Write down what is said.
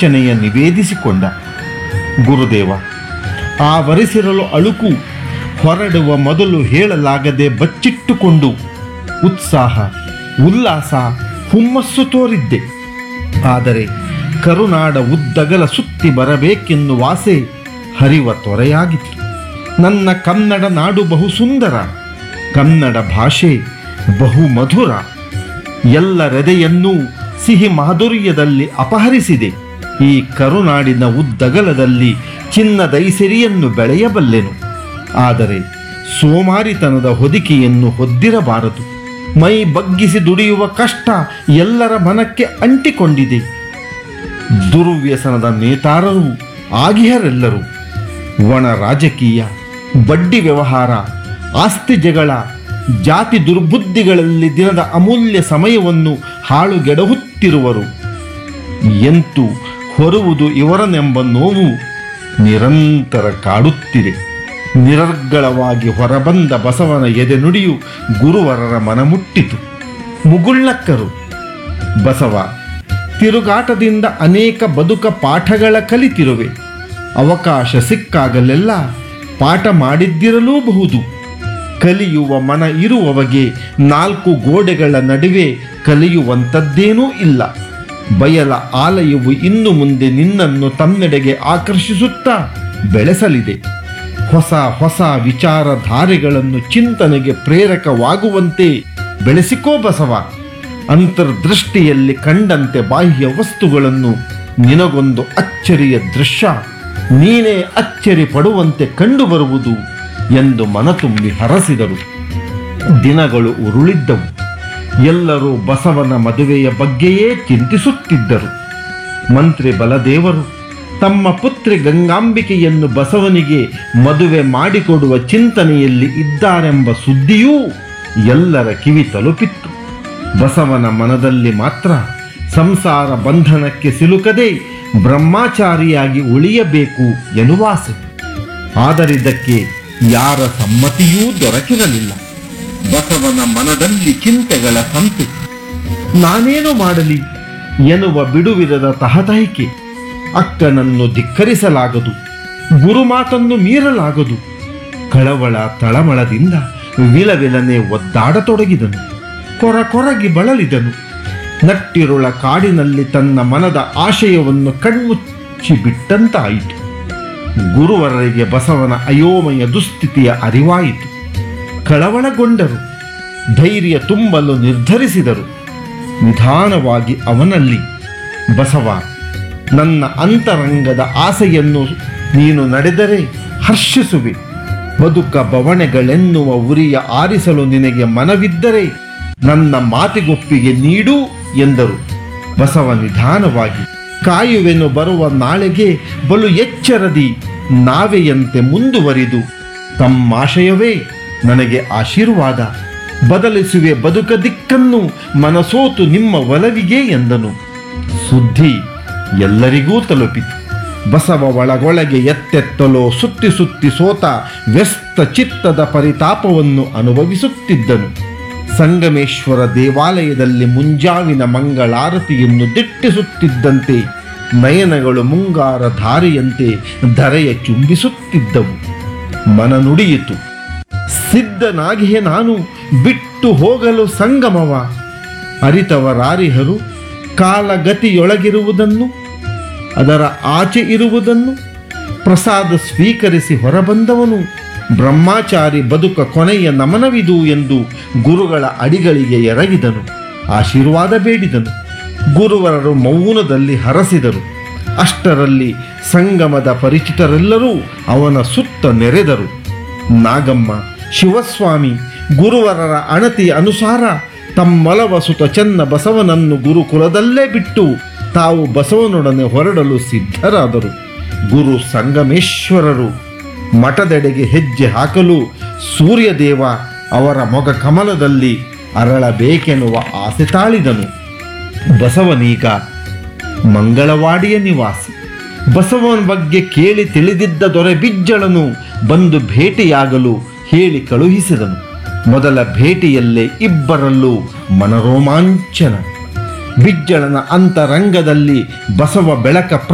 ಯಾಚನೆಯ ನಿವೇದಿಸಿಕೊಂಡ ಗುರುದೇವ ಆ ವರಿಸಿರಲು ಅಳುಕು ಹೊರಡುವ ಮೊದಲು ಹೇಳಲಾಗದೆ ಬಚ್ಚಿಟ್ಟುಕೊಂಡು ಉತ್ಸಾಹ ಉಲ್ಲಾಸ ಹುಮ್ಮಸ್ಸು ತೋರಿದ್ದೆ ಆದರೆ ಕರುನಾಡ ಉದ್ದಗಲ ಸುತ್ತಿ ಬರಬೇಕೆನ್ನುವ ಆಸೆ ಹರಿವ ತೊರೆಯಾಗಿತ್ತು ನನ್ನ ಕನ್ನಡ ನಾಡು ಬಹು ಸುಂದರ ಕನ್ನಡ ಭಾಷೆ ಬಹು ಮಧುರ ಎಲ್ಲರೆದೆಯನ್ನೂ ಸಿಹಿ ಮಾಧುರ್ಯದಲ್ಲಿ ಅಪಹರಿಸಿದೆ ಈ ಕರುನಾಡಿನ ಉದ್ದಗಲದಲ್ಲಿ ಚಿನ್ನದೈಸಿರಿಯನ್ನು ಬೆಳೆಯಬಲ್ಲೆನು ಆದರೆ ಸೋಮಾರಿತನದ ಹೊದಿಕೆಯನ್ನು ಹೊದ್ದಿರಬಾರದು ಮೈ ಬಗ್ಗಿಸಿ ದುಡಿಯುವ ಕಷ್ಟ ಎಲ್ಲರ ಮನಕ್ಕೆ ಅಂಟಿಕೊಂಡಿದೆ ದುರ್ವ್ಯಸನದ ನೇತಾರರು ಆಗಿಹರೆಲ್ಲರೂ ಒಣ ರಾಜಕೀಯ ಬಡ್ಡಿ ವ್ಯವಹಾರ ಆಸ್ತಿ ಜಗಳ ಜಾತಿ ದುರ್ಬುದ್ಧಿಗಳಲ್ಲಿ ದಿನದ ಅಮೂಲ್ಯ ಸಮಯವನ್ನು ಹಾಳುಗೆಡಹುತ್ತಿರುವರು ಎಂತು ಹೊರುವುದು ಇವರನೆಂಬ ನೋವು ನಿರಂತರ ಕಾಡುತ್ತಿದೆ ನಿರರ್ಗಳವಾಗಿ ಹೊರಬಂದ ಬಸವನ ಎದೆ ನುಡಿಯು ಗುರುವರರ ಮನಮುಟ್ಟಿತು ಮುಗುಳ್ಳಕ್ಕರು ಬಸವ ತಿರುಗಾಟದಿಂದ ಅನೇಕ ಬದುಕ ಪಾಠಗಳ ಕಲಿತಿರುವೆ ಅವಕಾಶ ಸಿಕ್ಕಾಗಲೆಲ್ಲ ಪಾಠ ಮಾಡಿದ್ದಿರಲೂಬಹುದು ಕಲಿಯುವ ಮನ ಇರುವವಗೆ ನಾಲ್ಕು ಗೋಡೆಗಳ ನಡುವೆ ಕಲಿಯುವಂಥದ್ದೇನೂ ಇಲ್ಲ ಬಯಲ ಆಲಯವು ಇನ್ನು ಮುಂದೆ ನಿನ್ನನ್ನು ತನ್ನೆಡೆಗೆ ಆಕರ್ಷಿಸುತ್ತಾ ಬೆಳೆಸಲಿದೆ ಹೊಸ ಹೊಸ ವಿಚಾರಧಾರೆಗಳನ್ನು ಚಿಂತನೆಗೆ ಪ್ರೇರಕವಾಗುವಂತೆ ಬೆಳೆಸಿಕೋ ಬಸವ ಅಂತರ್ದೃಷ್ಟಿಯಲ್ಲಿ ಕಂಡಂತೆ ಬಾಹ್ಯ ವಸ್ತುಗಳನ್ನು ನಿನಗೊಂದು ಅಚ್ಚರಿಯ ದೃಶ್ಯ ನೀನೇ ಅಚ್ಚರಿ ಪಡುವಂತೆ ಕಂಡುಬರುವುದು ಎಂದು ಮನತುಂಬಿ ಹರಸಿದರು ದಿನಗಳು ಉರುಳಿದ್ದವು ಎಲ್ಲರೂ ಬಸವನ ಮದುವೆಯ ಬಗ್ಗೆಯೇ ಚಿಂತಿಸುತ್ತಿದ್ದರು ಮಂತ್ರಿ ಬಲದೇವರು ತಮ್ಮ ಪುತ್ರಿ ಗಂಗಾಂಬಿಕೆಯನ್ನು ಬಸವನಿಗೆ ಮದುವೆ ಮಾಡಿಕೊಡುವ ಚಿಂತನೆಯಲ್ಲಿ ಇದ್ದಾರೆಂಬ ಸುದ್ದಿಯೂ ಎಲ್ಲರ ಕಿವಿ ತಲುಪಿತ್ತು ಬಸವನ ಮನದಲ್ಲಿ ಮಾತ್ರ ಸಂಸಾರ ಬಂಧನಕ್ಕೆ ಸಿಲುಕದೆ ಬ್ರಹ್ಮಚಾರಿಯಾಗಿ ಉಳಿಯಬೇಕು ಎನ್ನುವಾಸೆ ಆದರಿದ್ದಕ್ಕೆ ಯಾರ ಸಮ್ಮತಿಯೂ ದೊರಕಿರಲಿಲ್ಲ ಬಸವನ ಮನದಲ್ಲಿ ಚಿಂತೆಗಳ ಸಂತು ನಾನೇನು ಮಾಡಲಿ ಎನ್ನುವ ಬಿಡುವಿರದ ತಹತಹಿಕೆ ಅಕ್ಕನನ್ನು ಧಿಕ್ಕರಿಸಲಾಗದು ಗುರುಮಾತನ್ನು ಮೀರಲಾಗದು ಕಳವಳ ತಳಮಳದಿಂದ ವಿಲವಿಲನೆ ಒದ್ದಾಡತೊಡಗಿದನು ಕೊರ ಕೊರಗಿ ಬಳಲಿದನು ನಟ್ಟಿರುಳ ಕಾಡಿನಲ್ಲಿ ತನ್ನ ಮನದ ಆಶಯವನ್ನು ಕಣ್ಮುಚ್ಚಿ ಬಿಟ್ಟಂತಾಯಿತು ಗುರುವರರಿಗೆ ಬಸವನ ಅಯೋಮಯ ದುಸ್ಥಿತಿಯ ಅರಿವಾಯಿತು ಕಳವಳಗೊಂಡರು ಧೈರ್ಯ ತುಂಬಲು ನಿರ್ಧರಿಸಿದರು ನಿಧಾನವಾಗಿ ಅವನಲ್ಲಿ ಬಸವ ನನ್ನ ಅಂತರಂಗದ ಆಸೆಯನ್ನು ನೀನು ನಡೆದರೆ ಹರ್ಷಿಸುವೆ ಬದುಕ ಬವಣೆಗಳೆನ್ನುವ ಉರಿಯ ಆರಿಸಲು ನಿನಗೆ ಮನವಿದ್ದರೆ ನನ್ನ ಮಾತಿಗೊಪ್ಪಿಗೆ ನೀಡು ಎಂದರು ಬಸವ ನಿಧಾನವಾಗಿ ಕಾಯುವೆನು ಬರುವ ನಾಳೆಗೆ ಬಲು ಎಚ್ಚರದಿ ನಾವೆಯಂತೆ ಮುಂದುವರಿದು ತಮ್ಮಾಶಯವೇ ನನಗೆ ಆಶೀರ್ವಾದ ಬದಲಿಸುವೆ ಬದುಕ ದಿಕ್ಕನ್ನು ಮನಸೋತು ನಿಮ್ಮ ಒಲವಿಗೆ ಎಂದನು ಸುದ್ದಿ ಎಲ್ಲರಿಗೂ ತಲುಪಿತು ಬಸವ ಒಳಗೊಳಗೆ ಎತ್ತೆತ್ತಲೋ ಸುತ್ತಿ ಸುತ್ತಿ ಸೋತ ವ್ಯಸ್ತ ಚಿತ್ತದ ಪರಿತಾಪವನ್ನು ಅನುಭವಿಸುತ್ತಿದ್ದನು ಸಂಗಮೇಶ್ವರ ದೇವಾಲಯದಲ್ಲಿ ಮುಂಜಾವಿನ ಮಂಗಳಾರತಿಯನ್ನು ದಿಟ್ಟಿಸುತ್ತಿದ್ದಂತೆ ನಯನಗಳು ಮುಂಗಾರ ಧಾರೆಯಂತೆ ಧರೆಯ ಚುಂಬಿಸುತ್ತಿದ್ದವು ಮನ ನುಡಿಯಿತು ಸಿದ್ಧನಾಗಿಯೇ ನಾನು ಬಿಟ್ಟು ಹೋಗಲು ಸಂಗಮವ ಅರಿತವರಾರಿಹರು ಕಾಲಗತಿಯೊಳಗಿರುವುದನ್ನು ಅದರ ಆಚೆ ಇರುವುದನ್ನು ಪ್ರಸಾದ ಸ್ವೀಕರಿಸಿ ಹೊರಬಂದವನು ಬ್ರಹ್ಮಚಾರಿ ಬದುಕ ಕೊನೆಯ ನಮನವಿದು ಎಂದು ಗುರುಗಳ ಅಡಿಗಳಿಗೆ ಎರಗಿದನು ಆಶೀರ್ವಾದ ಬೇಡಿದನು ಗುರುವರರು ಮೌನದಲ್ಲಿ ಹರಸಿದರು ಅಷ್ಟರಲ್ಲಿ ಸಂಗಮದ ಪರಿಚಿತರೆಲ್ಲರೂ ಅವನ ಸುತ್ತ ನೆರೆದರು ನಾಗಮ್ಮ ಶಿವಸ್ವಾಮಿ ಗುರುವರರ ಅಣತಿಯ ಅನುಸಾರ ತಮ್ಮಲವ ಸುತ ಚೆನ್ನ ಬಸವನನ್ನು ಗುರುಕುಲದಲ್ಲೇ ಬಿಟ್ಟು ತಾವು ಬಸವನೊಡನೆ ಹೊರಡಲು ಸಿದ್ಧರಾದರು ಗುರು ಸಂಗಮೇಶ್ವರರು ಮಠದೆಡೆಗೆ ಹೆಜ್ಜೆ ಹಾಕಲು ಸೂರ್ಯದೇವ ಅವರ ಮೊಗ ಕಮಲದಲ್ಲಿ ಅರಳಬೇಕೆನ್ನುವ ಆಸೆ ತಾಳಿದನು ಬಸವನೀಗ ಮಂಗಳವಾಡಿಯ ನಿವಾಸಿ ಬಸವನ ಬಗ್ಗೆ ಕೇಳಿ ತಿಳಿದಿದ್ದ ದೊರೆ ಬಿಜ್ಜಳನು ಬಂದು ಭೇಟಿಯಾಗಲು ಹೇಳಿ ಕಳುಹಿಸಿದನು ಮೊದಲ ಭೇಟಿಯಲ್ಲೇ ಇಬ್ಬರಲ್ಲೂ ಮನರೋಮಾಂಚನ ಬಿಜ್ಜಳನ ಅಂತರಂಗದಲ್ಲಿ ಬಸವ ಬೆಳಕ